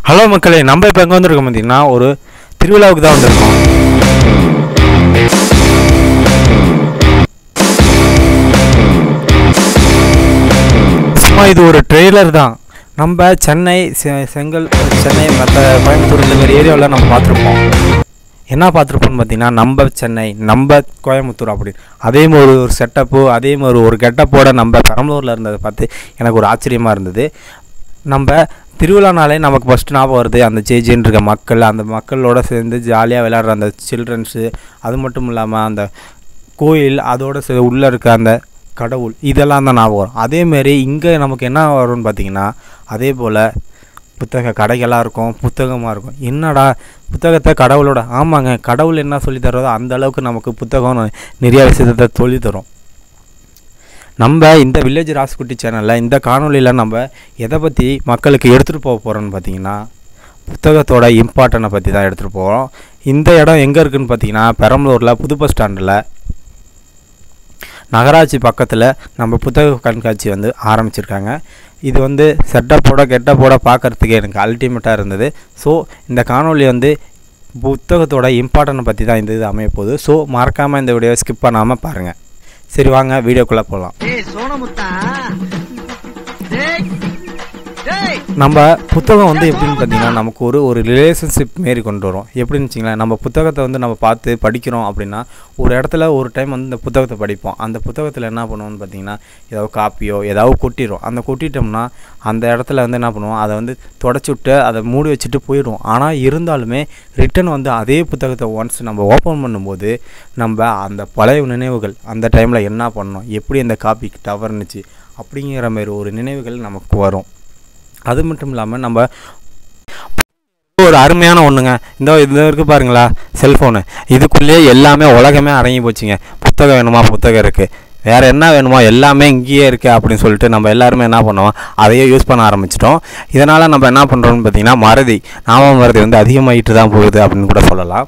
hello மக்களே நம்ம இப்போ எங்கே வந்திருக்கோம் பார்த்தீங்கன்னா ஒரு திருவிழாவுக்கு தான் வந்திருக்கோம் சும்மா இது ஒரு ட்ரெய்லர் தான் நம்ம சென்னை செ- செங்கல் சென்னை மற்ற கோயம்புத்தூர் இந்த மாதிரி ஏரியாவில் நம்ம பார்த்துருப்போம் என்ன பார்த்துருப்போம்னு பார்த்தீங்கன்னா நம்ம சென்னை நம்ம கோயம்புத்தூர் அப்படி அதே மாதிரி ஒரு செட்டப்பு அதே மாதிரி ஒரு கெட்டப்போட நம்ம பெரம்பலூரில் இருந்ததை பார்த்து எனக்கு ஒரு ஆச்சரியமாக இருந்தது நம்ம திருவிழானாலே நமக்கு ஃபஸ்ட்டு ஞாபகம் வருது அந்த ஜேஜின்னு இருக்க மக்கள் அந்த மக்களோட சேர்ந்து ஜாலியாக விளையாடுற அந்த சில்ட்ரன்ஸு அது மட்டும் இல்லாமல் அந்த கோயில் அதோட சே உள்ளே இருக்க அந்த கடவுள் இதெல்லாம் தான் ஞாபகம் வரும் அதேமாரி இங்கே நமக்கு என்ன வரும்னு பார்த்தீங்கன்னா அதே போல் புத்தக கடைகளாக இருக்கும் புத்தகமாக இருக்கும் என்னடா புத்தகத்தை கடவுளோட ஆமாங்க கடவுள் என்ன சொல்லி தர்றதோ அந்த அளவுக்கு நமக்கு புத்தகம் நிறைய விஷயத்தை சொல்லி தரும் நம்ம இந்த வில்லேஜ் ராஸ்குட்டி சேனலில் இந்த காணொளியில் நம்ம எதை பற்றி மக்களுக்கு எடுத்துகிட்டு போக போகிறோம்னு பார்த்தீங்கன்னா புத்தகத்தோட இம்பார்ட்டனை பற்றி தான் எடுத்துகிட்டு போகிறோம் இந்த இடம் எங்கே இருக்குதுன்னு பார்த்தீங்கன்னா பெரம்பலூரில் புது பஸ் ஸ்டாண்டில் நகராட்சி பக்கத்தில் நம்ம புத்தக கண்காட்சி வந்து ஆரம்பிச்சிருக்காங்க இது வந்து செட்டப்போட கெட்டப்போட பார்க்குறதுக்கு எனக்கு அல்டிமேட்டாக இருந்தது ஸோ இந்த காணொளி வந்து புத்தகத்தோட இம்பார்ட்டனை பற்றி தான் இந்த இது அமைய போகுது ஸோ மறக்காமல் இந்த வீடியோவை ஸ்கிப் பண்ணாமல் பாருங்கள் சரி வாங்க வீடியோக்குள்ளே போகலாம் ஏய் சோனமுத்தா டேய் டேய் நம்ம புத்தகம் வந்து எப்படின்னு பார்த்தீங்கன்னா நமக்கு ஒரு ஒரு ரிலேஷன்ஷிப் மாரி கொண்டு வரும் எப்படின்னு வச்சிங்களேன் நம்ம புத்தகத்தை வந்து நம்ம பார்த்து படிக்கிறோம் அப்படின்னா ஒரு இடத்துல ஒரு டைம் வந்து இந்த புத்தகத்தை படிப்போம் அந்த புத்தகத்தில் என்ன பண்ணுவோம்னு பார்த்தீங்கன்னா ஏதாவது காப்பியோ ஏதாவது கொட்டிடும் அந்த கொட்டிட்டோம்னா அந்த இடத்துல வந்து என்ன பண்ணுவோம் அதை வந்து தொடச்சி விட்டு அதை மூடி வச்சுட்டு போயிடுவோம் ஆனால் இருந்தாலுமே ரிட்டன் வந்து அதே புத்தகத்தை ஒன்ஸ் நம்ம ஓப்பன் பண்ணும்போது நம்ம அந்த பழைய நினைவுகள் அந்த டைமில் என்ன பண்ணோம் எப்படி அந்த காப்பி தவறுனுச்சு அப்படிங்கிற மாதிரி ஒரு நினைவுகள் நமக்கு வரும் அது மட்டும் இல்லாமல் நம்ம ஒரு அருமையான ஒன்றுங்க இந்த இது இருக்குது பாருங்களா செல்ஃபோனு இதுக்குள்ளேயே எல்லாமே உலகமே அடங்கி போச்சுங்க புத்தகம் வேணுமா புத்தகம் இருக்குது வேறு என்ன வேணுமோ எல்லாமே இங்கேயே இருக்குது அப்படின்னு சொல்லிட்டு நம்ம எல்லாருமே என்ன பண்ணுவோம் அதையே யூஸ் பண்ண ஆரம்பிச்சிட்டோம் இதனால் நம்ம என்ன பண்ணுறோம்னு பார்த்தீங்கன்னா மறதி ஞாபக மறதி வந்து அதிகமாகிட்டு தான் போகுது அப்படின்னு கூட சொல்லலாம்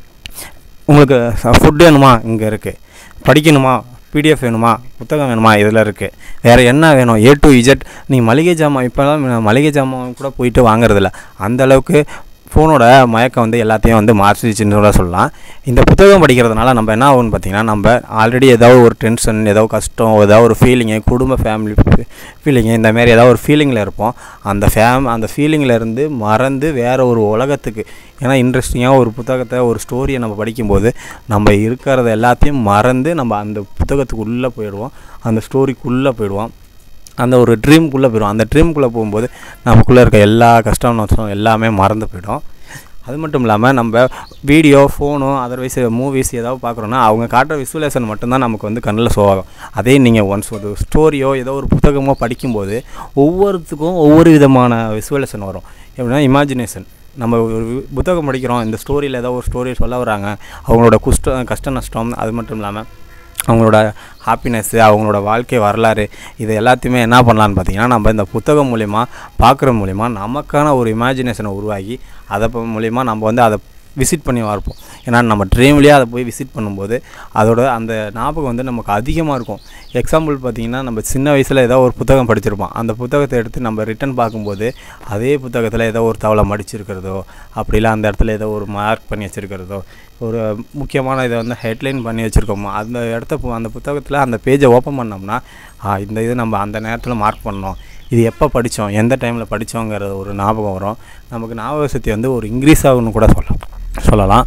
உங்களுக்கு ஃபுட் வேணுமா இங்கே இருக்குது படிக்கணுமா பிடிஎஃப் வேணுமா புத்தகம் வேணுமா இதில் இருக்குது வேறு என்ன வேணும் ஏ டு இஜெட் நீங்கள் மளிகை ஜாமான் இப்போலாம் மளிகை ஜாமான் கூட போயிட்டு வாங்குறதில்ல அந்த அளவுக்கு ஃபோனோட மயக்கம் வந்து எல்லாத்தையும் வந்து மாற்றிச்சுன்னு கூட சொல்லலாம் இந்த புத்தகம் படிக்கிறதுனால நம்ம என்ன ஆகும்னு பார்த்தீங்கன்னா நம்ம ஆல்ரெடி ஏதாவது ஒரு டென்ஷன் ஏதோ கஷ்டம் ஏதாவது ஒரு ஃபீலிங்கு குடும்ப ஃபேமிலி ஃபீலிங்கு இந்த மாதிரி ஏதாவது ஒரு ஃபீலிங்கில் இருப்போம் அந்த ஃபேம் அந்த ஃபீலிங்கில் இருந்து மறந்து வேறு ஒரு உலகத்துக்கு ஏன்னா இன்ட்ரெஸ்டிங்காக ஒரு புத்தகத்தை ஒரு ஸ்டோரியை நம்ம படிக்கும்போது நம்ம இருக்கிறத எல்லாத்தையும் மறந்து நம்ம அந்த புத்தகத்துக்குள்ளே போயிடுவோம் அந்த ஸ்டோரிக்குள்ளே போயிடுவோம் அந்த ஒரு ட்ரீம்குள்ளே போயிடும் அந்த ட்ரீம்குள்ளே போகும்போது நமக்குள்ளே இருக்க எல்லா கஷ்டம் நஷ்டம் எல்லாமே மறந்து போயிடும் அது மட்டும் இல்லாமல் நம்ம வீடியோ ஃபோனோ அதர்வைஸ் மூவிஸ் ஏதாவது பார்க்குறோன்னா அவங்க காட்டுற விசுவலேஷன் மட்டும்தான் நமக்கு வந்து கண்ணில் ஷோ ஆகும் அதே நீங்கள் ஒன்ஸ் ஒரு ஸ்டோரியோ ஏதோ ஒரு புத்தகமோ படிக்கும்போது ஒவ்வொருத்துக்கும் ஒவ்வொரு விதமான விசுவலேஷன் வரும் எப்படின்னா இமேஜினேஷன் நம்ம ஒரு வி- புத்தகம் படிக்கிறோம் இந்த ஸ்டோரியில் ஏதோ ஒரு ஸ்டோரி சொல்ல வராங்க அவங்களோட குஷ்ட கஷ்ட நஷ்டம் அது மட்டும் இல்லாமல் அவங்களோட ஹாப்பினஸ்ஸு அவங்களோட வாழ்க்கை வரலாறு இது எல்லாத்தையுமே என்ன பண்ணலான்னு பார்த்தீங்கன்னா நம்ம இந்த புத்தகம் மூலிமா பார்க்குற மூலிமா நமக்கான ஒரு இமேஜினேஷனை உருவாக்கி அதை ப- மூலிமா நம்ம வந்து அதை விசிட் பண்ணி பார்ப்போம் ஏன்னா நம்ம ட்ரீம்லேயே அதை போய் விசிட் பண்ணும்போது அதோட அந்த ஞாபகம் வந்து நமக்கு அதிகமாக இருக்கும் எக்ஸாம்பிள் பார்த்தீங்கன்னா நம்ம சின்ன வயசில் ஏதோ ஒரு புத்தகம் படிச்சிருப்போம் அந்த புத்தகத்தை எடுத்து நம்ம ரிட்டன் பார்க்கும்போது அதே புத்தகத்தில் ஏதோ ஒரு தவளை மடிச்சிருக்கிறதோ அப்படிலாம் அந்த இடத்துல ஏதோ ஒரு மார்க் பண்ணி வச்சிருக்கிறதோ ஒரு முக்கியமான இதை வந்து ஹெட்லைன் பண்ணி வச்சுருக்கோமோ அந்த இடத்த பு- அந்த புத்தகத்தில் அந்த பேஜை ஓப்பன் பண்ணோம்னா ஆ, இந்த இது நம்ம அந்த நேரத்தில் மார்க் பண்ணோம் இது எப்போ படித்தோம் எந்த டைமில் படித்தோங்கிற ஒரு ஞாபகம் வரும் நமக்கு ஞாபக சக்தி வந்து ஒரு இன்க்ரீஸ் ஆகும்னு கூட சொல்லலாம் சொல்லலாம்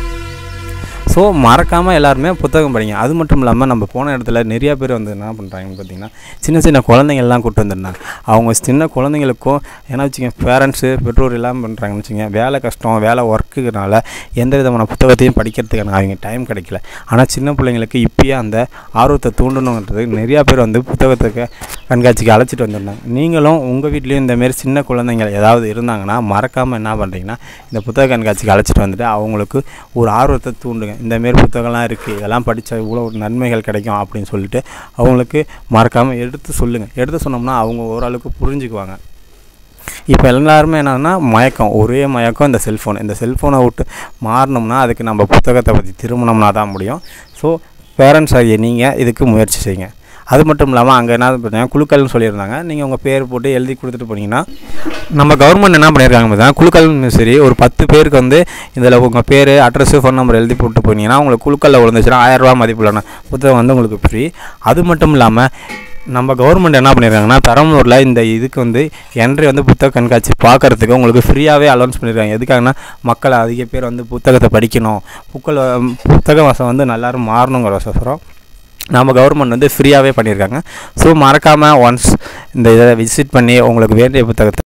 ஸோ மறக்காமல் எல்லாருமே புத்தகம் படிங்க அது மட்டும் இல்லாமல் நம்ம போன இடத்துல நிறைய பேர் வந்து என்ன பண்ணுறாங்கன்னு பார்த்தீங்கன்னா சின்ன சின்ன குழந்தைங்கள்லாம் கூட்டு வந்திருந்தாங்க அவங்க சின்ன குழந்தைங்களுக்கும் என்ன வச்சுங்க பேரண்ட்ஸு பெற்றோர் எல்லாம் பண்ணுறாங்கன்னு வச்சுங்க வேலை கஷ்டம் வேலை ஒர்க்குனால எந்த விதமான புத்தகத்தையும் படிக்கிறதுக்கான அவங்க டைம் கிடைக்கல ஆனால் சின்ன பிள்ளைங்களுக்கு இப்பயே அந்த ஆர்வத்தை தூண்டணுன்றது நிறையா பேர் வந்து புத்தகத்துக்கு கண்காட்சிக்கு அழைச்சிட்டு வந்திருந்தாங்க நீங்களும் உங்கள் வீட்லேயும் இந்தமாரி சின்ன குழந்தைங்க ஏதாவது இருந்தாங்கன்னா மறக்காமல் என்ன பண்ணுறீங்கன்னா இந்த புத்தக கண்காட்சிக்கு அழைச்சிட்டு வந்துட்டு அவங்களுக்கு ஒரு ஆர்வத்தை தூண்டுங்க இந்தமாரி புத்தகம்லாம் இருக்குது இதெல்லாம் படித்தா இவ்வளோ ஒரு நன்மைகள் கிடைக்கும் அப்படின்னு சொல்லிட்டு அவங்களுக்கு மறக்காமல் எடுத்து சொல்லுங்கள் எடுத்து சொன்னோம்னா அவங்க ஓரளவுக்கு புரிஞ்சுக்குவாங்க இப்போ எல்லாருமே என்னன்னா மயக்கம் ஒரே மயக்கம் இந்த செல்ஃபோன் இந்த செல்ஃபோனை விட்டு மாறினோம்னா அதுக்கு நம்ம புத்தகத்தை பற்றி திருமணம்னா தான் முடியும் ஸோ பேரண்ட்ஸ் ஆகிய நீங்கள் இதுக்கு முயற்சி செய்யுங்க அது மட்டும் இல்லாமல் அங்கே என்ன பார்த்தீங்கன்னா குழுக்கள்னு சொல்லியிருந்தாங்க நீங்கள் உங்கள் பேர் போட்டு எழுதி கொடுத்துட்டு போனீங்கன்னா நம்ம கவர்மெண்ட் என்ன பண்ணியிருக்காங்க பார்த்தீங்கன்னா குழுக்கள் சரி ஒரு பத்து பேருக்கு வந்து இதில் உங்கள் பேர் அட்ரஸ் ஃபோன் நம்பர் எழுதி போட்டு போனீங்கன்னா உங்களுக்கு குழுக்களில் விழுந்துச்சுன்னா ஆயிரரூபா மதிப்புள்ளன புத்தகம் வந்து உங்களுக்கு ஃப்ரீ அது மட்டும் இல்லாமல் நம்ம கவர்மெண்ட் என்ன பண்ணியிருக்காங்கன்னா பெரம்பலூரில் இந்த இதுக்கு வந்து என்ட்ரி வந்து புத்தக கண்காட்சி பார்க்கறதுக்கு உங்களுக்கு ஃப்ரீயாகவே அலௌன்ஸ் பண்ணியிருக்காங்க எதுக்காகனா மக்கள் அதிக பேர் வந்து புத்தகத்தை படிக்கணும் புக்கள் புத்தக வாசம் வந்து எல்லாரும் மாறணுங்கிறோசரம் நம்ம கவர்மெண்ட் வந்து ஃப்ரீயாகவே பண்ணியிருக்காங்க ஸோ மறக்காமல் ஒன்ஸ் இந்த இதை விசிட் பண்ணி உங்களுக்கு வேண்டிய புத்தகத்தை